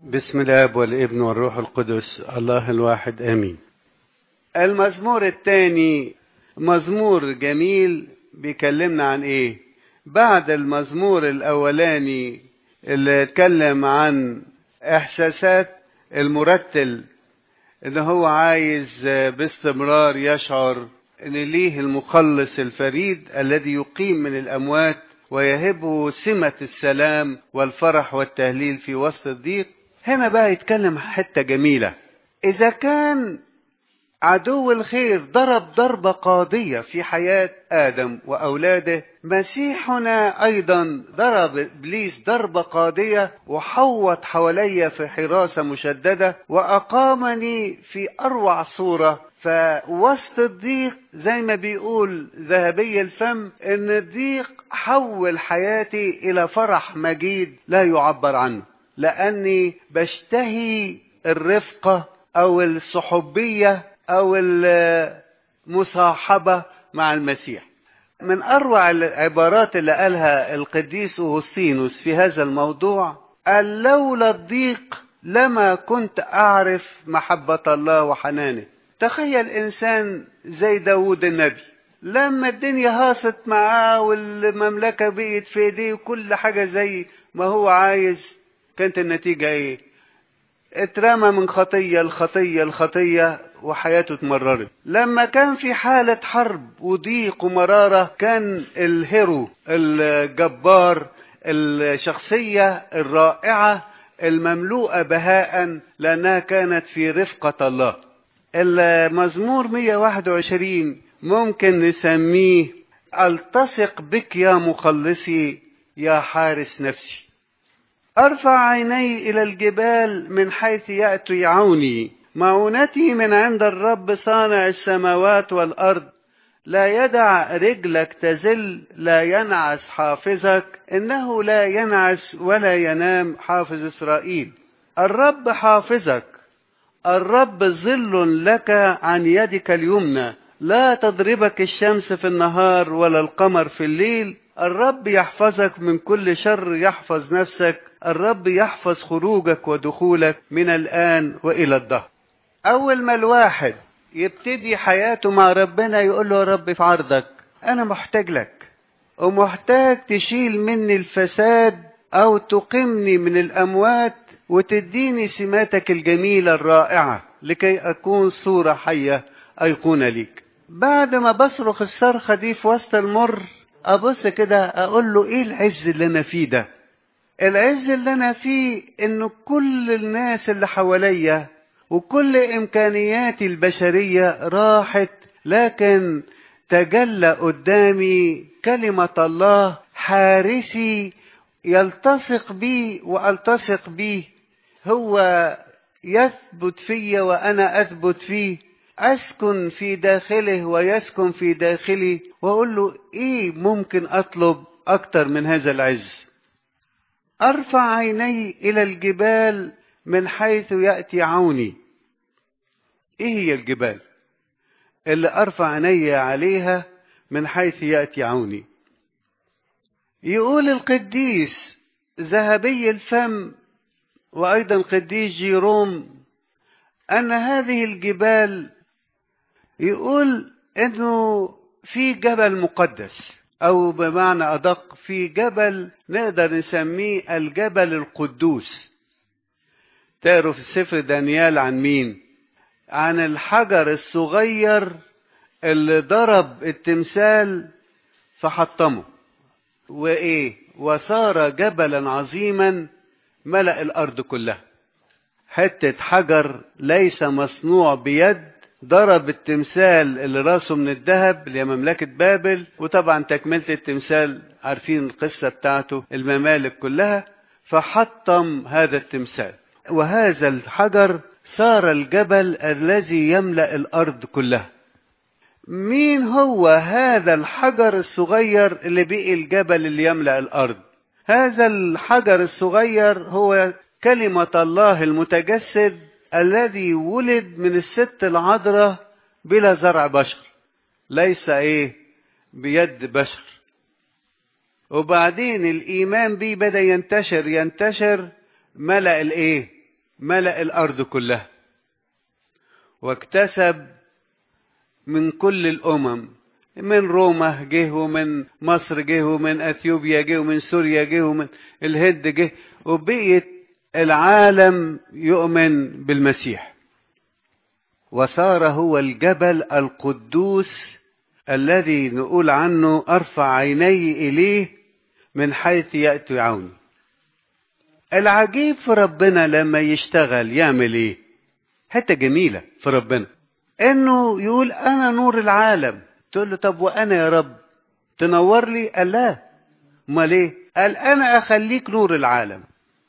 بسم الاب والابن والروح القدس الله الواحد امين المزمور الثاني مزمور جميل بيكلمنا عن ايه بعد المزمور الاولاني اللي اتكلم عن احساسات المرتل ان هو عايز باستمرار يشعر ان ليه المخلص الفريد الذي يقيم من الاموات ويهبه سمة السلام والفرح والتهليل في وسط الضيق هنا بقى يتكلم حتة جميلة إذا كان عدو الخير ضرب ضربة قاضية في حياة آدم وأولاده مسيحنا أيضا ضرب إبليس ضربة قاضية وحوط حوالي في حراسة مشددة وأقامني في أروع صورة فوسط الضيق زي ما بيقول ذهبي الفم ان الضيق حول حياتي الى فرح مجيد لا يعبر عنه لاني بشتهي الرفقه او الصحوبيه او المصاحبه مع المسيح من اروع العبارات اللي قالها القديس اوغسطينوس في هذا الموضوع قال لولا الضيق لما كنت اعرف محبه الله وحنانه تخيل انسان زي داود النبي لما الدنيا هاصت معاه والمملكة بقت في ايديه وكل حاجة زي ما هو عايز كانت النتيجة ايه اترمى من خطية لخطية لخطية وحياته اتمررت لما كان في حالة حرب وضيق ومرارة كان الهيرو الجبار الشخصية الرائعة المملوءة بهاء لأنها كانت في رفقة الله المزمور 121 ممكن نسميه التصق بك يا مخلصي يا حارس نفسي ارفع عيني الى الجبال من حيث ياتي عوني معونتي من عند الرب صانع السماوات والارض لا يدع رجلك تزل لا ينعس حافظك انه لا ينعس ولا ينام حافظ اسرائيل الرب حافظك الرب ظل لك عن يدك اليمنى لا تضربك الشمس في النهار ولا القمر في الليل الرب يحفظك من كل شر يحفظ نفسك الرب يحفظ خروجك ودخولك من الآن وإلى الدهر أول ما الواحد يبتدي حياته مع ربنا يقول له يا رب في عرضك أنا محتاج لك ومحتاج تشيل مني الفساد أو تقمني من الأموات وتديني سماتك الجميلة الرائعة لكي أكون صورة حية أيقونة ليك بعد ما بصرخ الصرخة دي في وسط المر أبص كده أقول له إيه العز اللي أنا فيه ده العز اللي أنا فيه إن كل الناس اللي حواليا وكل إمكانياتي البشرية راحت لكن تجلى قدامي كلمة الله حارسي يلتصق بي والتصق بيه هو يثبت في وانا اثبت فيه اسكن في داخله ويسكن في داخلي واقول له ايه ممكن اطلب اكتر من هذا العز ارفع عيني الى الجبال من حيث ياتي عوني ايه هي الجبال اللي ارفع عيني عليها من حيث ياتي عوني يقول القديس ذهبي الفم وايضا القديس جيروم ان هذه الجبال يقول انه في جبل مقدس او بمعنى ادق في جبل نقدر نسميه الجبل القدوس تقروا في سفر دانيال عن مين عن الحجر الصغير اللي ضرب التمثال فحطمه وايه وصار جبلا عظيما ملأ الارض كلها حتة حجر ليس مصنوع بيد ضرب التمثال اللي راسه من الذهب اللي هي مملكة بابل وطبعا تكملة التمثال عارفين القصة بتاعته الممالك كلها فحطم هذا التمثال وهذا الحجر صار الجبل الذي يملأ الأرض كلها مين هو هذا الحجر الصغير اللي بقي الجبل اللي يملأ الأرض هذا الحجر الصغير هو كلمة الله المتجسد الذي ولد من الست العذراء بلا زرع بشر ليس ايه بيد بشر وبعدين الايمان بيه بدا ينتشر ينتشر ملأ الايه ملأ الأرض كلها واكتسب من كل الأمم من روما جه ومن مصر جه ومن أثيوبيا جه ومن سوريا جه ومن الهند جه وبقيت العالم يؤمن بالمسيح وصار هو الجبل القدوس الذي نقول عنه أرفع عيني إليه من حيث يأتي عوني العجيب في ربنا لما يشتغل يعمل ايه حته جميله في ربنا انه يقول انا نور العالم تقول له طب وانا يا رب تنور لي قال لا امال ايه قال انا اخليك نور العالم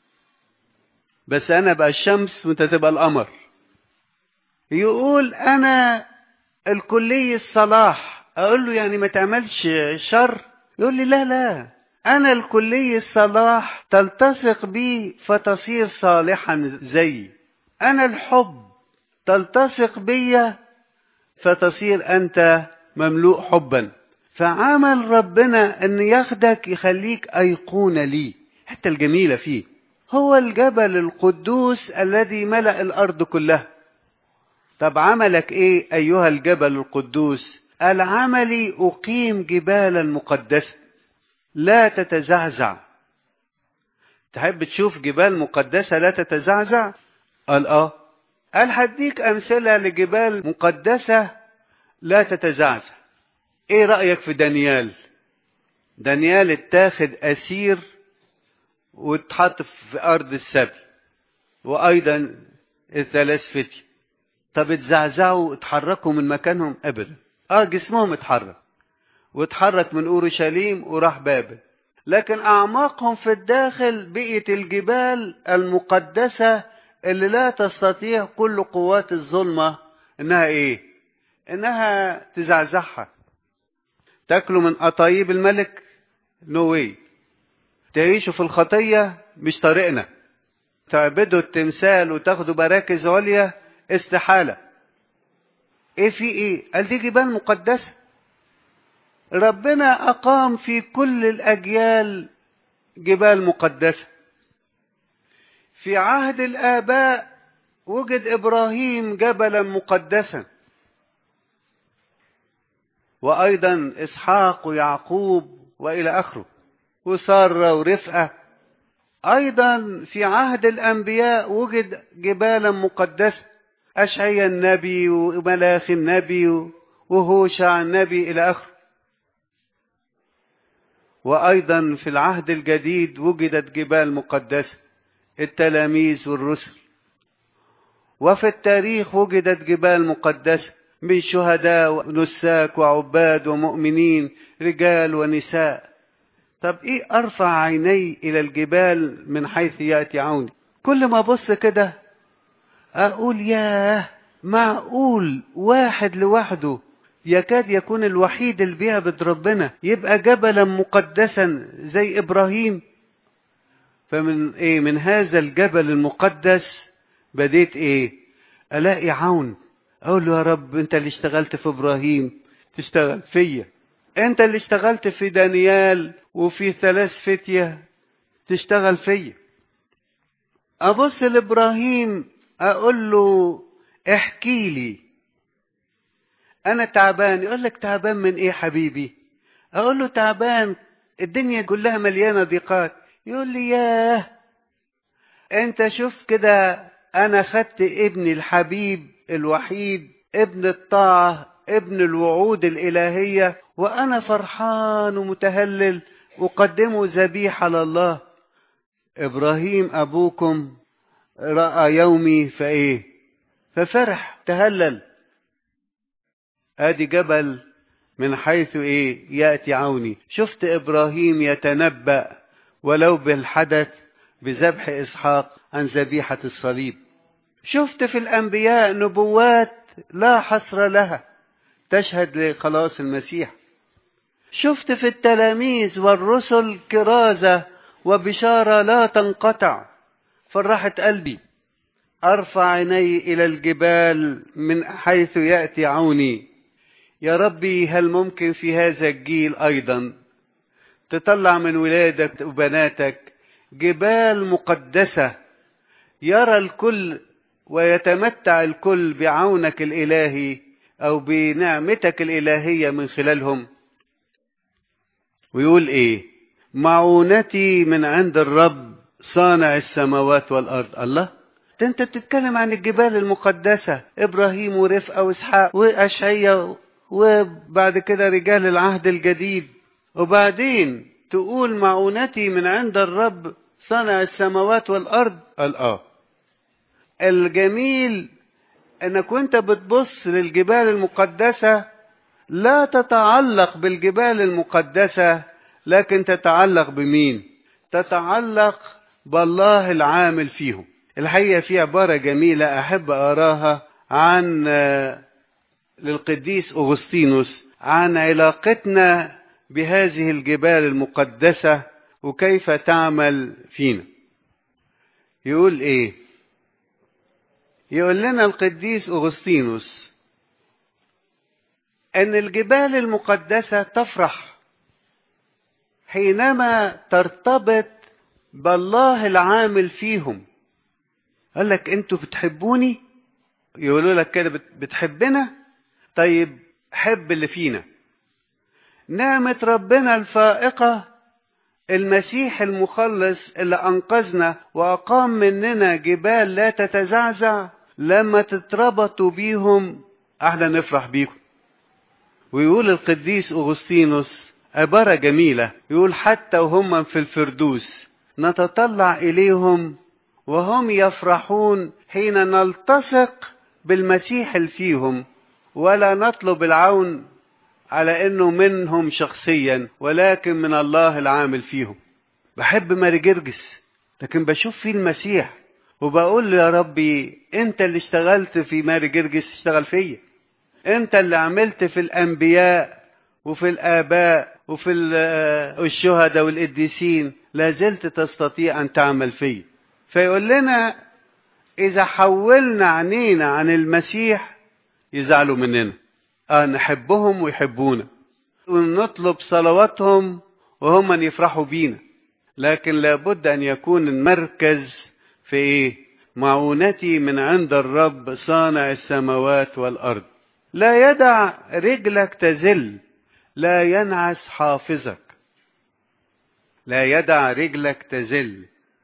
بس انا بقى الشمس وانت تبقى القمر يقول انا الكلي الصلاح اقول له يعني ما تعملش شر يقول لي لا لا أنا الكلي الصلاح تلتصق بي فتصير صالحا زيي أنا الحب تلتصق بي فتصير أنت مملوء حبا فعمل ربنا أن ياخدك يخليك أيقونة لي حتى الجميلة فيه هو الجبل القدوس الذي ملأ الأرض كلها طب عملك إيه أيها الجبل القدوس قال عملي أقيم جبالا مقدسة لا تتزعزع تحب تشوف جبال مقدسة لا تتزعزع قال اه قال هديك أمثلة لجبال مقدسة لا تتزعزع ايه رأيك في دانيال دانيال اتاخد أسير واتحط في أرض السبي وأيضا الثلاث فتي طب اتزعزعوا اتحركوا من مكانهم أبدا اه جسمهم اتحرك واتحرك من اورشليم وراح بابل لكن اعماقهم في الداخل بقيت الجبال المقدسه اللي لا تستطيع كل قوات الظلمه انها ايه انها تزعزعها تاكلوا من قطايب الملك نو no واي تعيشوا في الخطيه مش طريقنا تعبدوا التمثال وتاخدوا مراكز عليا استحاله ايه في ايه قال دي جبال مقدسه ربنا أقام في كل الأجيال جبال مقدسة في عهد الآباء وجد إبراهيم جبلا مقدسا وأيضا إسحاق ويعقوب وإلى آخره وسارة ورفقة أيضا في عهد الأنبياء وجد جبالا مقدسة أشعيا النبي وملاخي النبي وهوشع النبي إلى آخره وأيضا في العهد الجديد وجدت جبال مقدسة التلاميذ والرسل وفي التاريخ وجدت جبال مقدسة من شهداء ونساك وعباد ومؤمنين رجال ونساء طب ايه ارفع عيني الى الجبال من حيث ياتي عوني كل ما ابص كده اقول ياه معقول واحد لوحده يكاد يكون الوحيد اللي بيعبد ربنا يبقى جبلا مقدسا زي ابراهيم فمن ايه من هذا الجبل المقدس بديت ايه الاقي عون اقول له يا رب انت اللي اشتغلت في ابراهيم تشتغل فيا انت اللي اشتغلت في دانيال وفي ثلاث فتية تشتغل فيا ابص لابراهيم اقول له احكي لي انا تعبان يقول لك تعبان من ايه حبيبي اقول له تعبان الدنيا كلها مليانه ضيقات يقول لي ياه انت شوف كده انا خدت ابني الحبيب الوحيد ابن الطاعه ابن الوعود الالهيه وانا فرحان ومتهلل اقدمه ذبيحه لله ابراهيم ابوكم راى يومي فايه ففرح تهلل ادي جبل من حيث ايه ياتي عوني شفت ابراهيم يتنبا ولو بالحدث بذبح اسحاق عن ذبيحه الصليب شفت في الانبياء نبوات لا حصر لها تشهد لخلاص المسيح شفت في التلاميذ والرسل كرازه وبشاره لا تنقطع فرحت قلبي ارفع عيني الى الجبال من حيث ياتي عوني يا ربي هل ممكن في هذا الجيل ايضا تطلع من ولادك وبناتك جبال مقدسه يرى الكل ويتمتع الكل بعونك الالهي او بنعمتك الالهيه من خلالهم ويقول ايه معونتي من عند الرب صانع السماوات والارض الله ده انت بتتكلم عن الجبال المقدسه ابراهيم ورفقه واسحاق واشعيا وبعد كده رجال العهد الجديد وبعدين تقول معونتي من عند الرب صنع السماوات والارض قال اه الجميل انك وانت بتبص للجبال المقدسه لا تتعلق بالجبال المقدسه لكن تتعلق بمين تتعلق بالله العامل فيهم الحقيقه في عباره جميله احب اراها عن للقديس اغسطينوس عن علاقتنا بهذه الجبال المقدسه وكيف تعمل فينا يقول ايه يقول لنا القديس اغسطينوس ان الجبال المقدسه تفرح حينما ترتبط بالله العامل فيهم قال لك انتوا بتحبوني يقولوا لك كده بتحبنا طيب حب اللي فينا نعمة ربنا الفائقة المسيح المخلص اللي أنقذنا وأقام مننا جبال لا تتزعزع لما تتربطوا بيهم احنا نفرح بيكم ويقول القديس أغسطينوس عبارة جميلة يقول حتى وهم في الفردوس نتطلع إليهم وهم يفرحون حين نلتصق بالمسيح اللي فيهم ولا نطلب العون على انه منهم شخصيا ولكن من الله العامل فيهم بحب ماري جرجس لكن بشوف فيه المسيح وبقول له يا ربي انت اللي اشتغلت في ماري جرجس اشتغل فيا انت اللي عملت في الانبياء وفي الاباء وفي الشهداء والقديسين لا زلت تستطيع ان تعمل فيا فيقول لنا اذا حولنا عينينا عن المسيح يزعلوا مننا اه نحبهم ويحبونا ونطلب صلواتهم وهم من يفرحوا بينا لكن لابد ان يكون المركز في ايه معونتي من عند الرب صانع السماوات والارض لا يدع رجلك تزل لا ينعس حافظك لا يدع رجلك تزل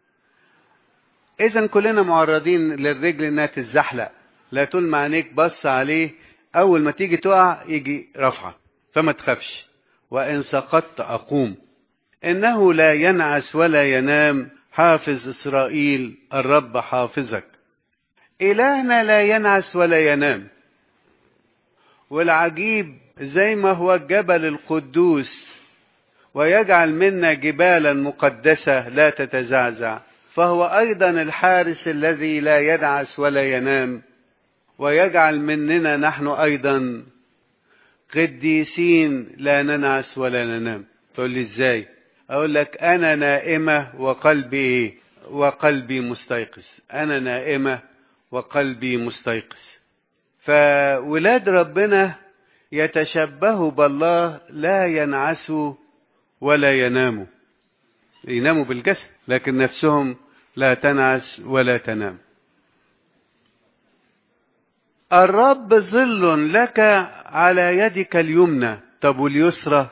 اذا كلنا معرضين للرجل انها تتزحلق لا طول ما عينيك بص عليه اول ما تيجي تقع يجي رفعه فما تخافش وان سقطت اقوم انه لا ينعس ولا ينام حافظ اسرائيل الرب حافظك الهنا لا ينعس ولا ينام والعجيب زي ما هو الجبل القدوس ويجعل منا جبالا مقدسه لا تتزعزع فهو ايضا الحارس الذي لا ينعس ولا ينام ويجعل مننا نحن ايضا قديسين لا ننعس ولا ننام تقول لي ازاي اقول لك انا نائمه وقلبي ايه وقلبي مستيقظ انا نائمه وقلبي مستيقظ فولاد ربنا يتشبهوا بالله لا ينعسوا ولا يناموا يناموا بالجسد لكن نفسهم لا تنعس ولا تنام الرب ظل لك على يدك اليمنى طب واليسرى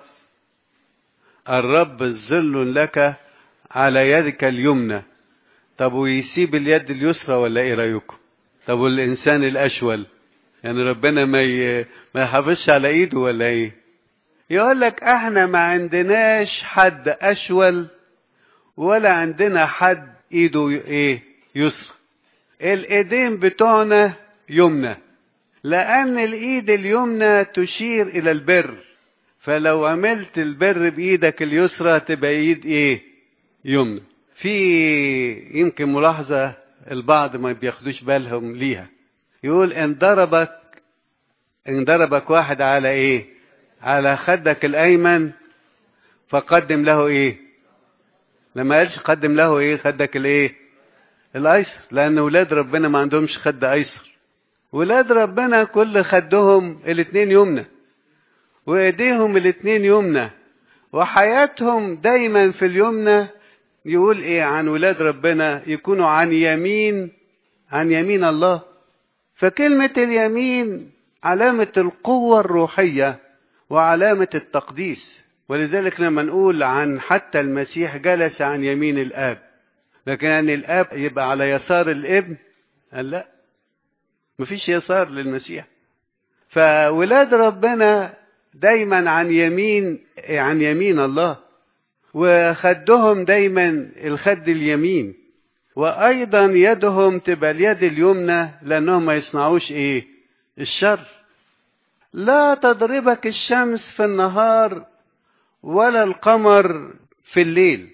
الرب ظل لك على يدك اليمنى طب ويسيب اليد اليسرى ولا ايه رايكم طب والانسان الاشول يعني ربنا ما ي... ما يحافظش على ايده ولا ايه يقول لك احنا ما عندناش حد اشول ولا عندنا حد ايده ايه يسرى الايدين بتوعنا يمنى لان الايد اليمنى تشير الى البر فلو عملت البر بايدك اليسرى تبقى ايد ايه يمنى في يمكن ملاحظه البعض ما بياخدوش بالهم ليها يقول ان ضربك ان ضربك واحد على ايه على خدك الايمن فقدم له ايه لما قالش قدم له ايه خدك الايه الايسر لان ولاد ربنا ما عندهمش خد ايسر ولاد ربنا كل خدهم الاتنين يمنى وايديهم الاتنين يمنى وحياتهم دايما في اليمنى يقول ايه عن ولاد ربنا يكونوا عن يمين عن يمين الله فكلمة اليمين علامة القوة الروحية وعلامة التقديس ولذلك لما نقول عن حتى المسيح جلس عن يمين الآب لكن أن الآب يبقى على يسار الابن قال لا مفيش يسار للمسيح فولاد ربنا دايما عن يمين عن يمين الله وخدهم دايما الخد اليمين وايضا يدهم تبقى اليد اليمنى لانهم ما يصنعوش ايه الشر لا تضربك الشمس في النهار ولا القمر في الليل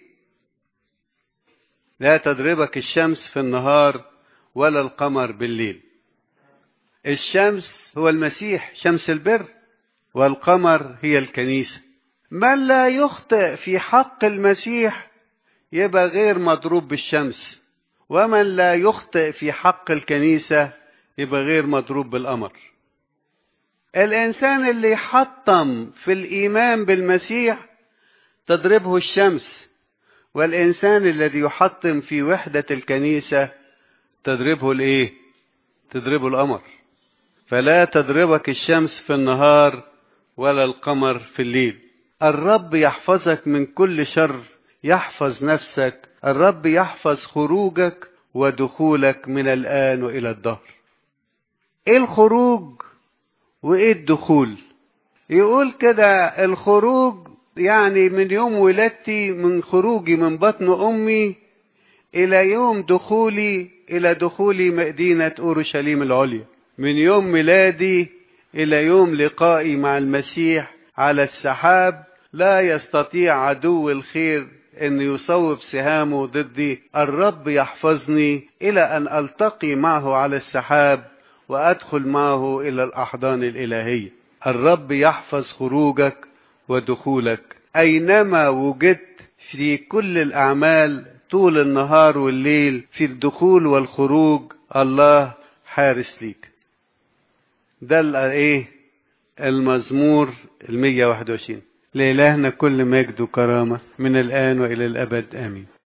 لا تضربك الشمس في النهار ولا القمر بالليل الشمس هو المسيح شمس البر والقمر هي الكنيسة من لا يخطئ في حق المسيح يبقى غير مضروب بالشمس ومن لا يخطئ في حق الكنيسة يبقى غير مضروب بالقمر الإنسان اللي يحطم في الإيمان بالمسيح تضربه الشمس والإنسان الذي يحطم في وحدة الكنيسة تضربه الإيه؟ تضربه القمر فلا تضربك الشمس في النهار ولا القمر في الليل الرب يحفظك من كل شر يحفظ نفسك الرب يحفظ خروجك ودخولك من الآن وإلى الدهر إيه الخروج وإيه الدخول يقول كده الخروج يعني من يوم ولادتي من خروجي من بطن أمي إلى يوم دخولي إلى دخولي مدينة أورشليم العليا من يوم ميلادي إلى يوم لقائي مع المسيح على السحاب لا يستطيع عدو الخير أن يصوب سهامه ضدي الرب يحفظني إلى أن ألتقي معه على السحاب وأدخل معه إلى الأحضان الإلهية الرب يحفظ خروجك ودخولك أينما وجدت في كل الأعمال طول النهار والليل في الدخول والخروج الله حارس ليك ده ايه المزمور المية واحد وعشرين لإلهنا كل مجد وكرامة من الآن وإلى الأبد آمين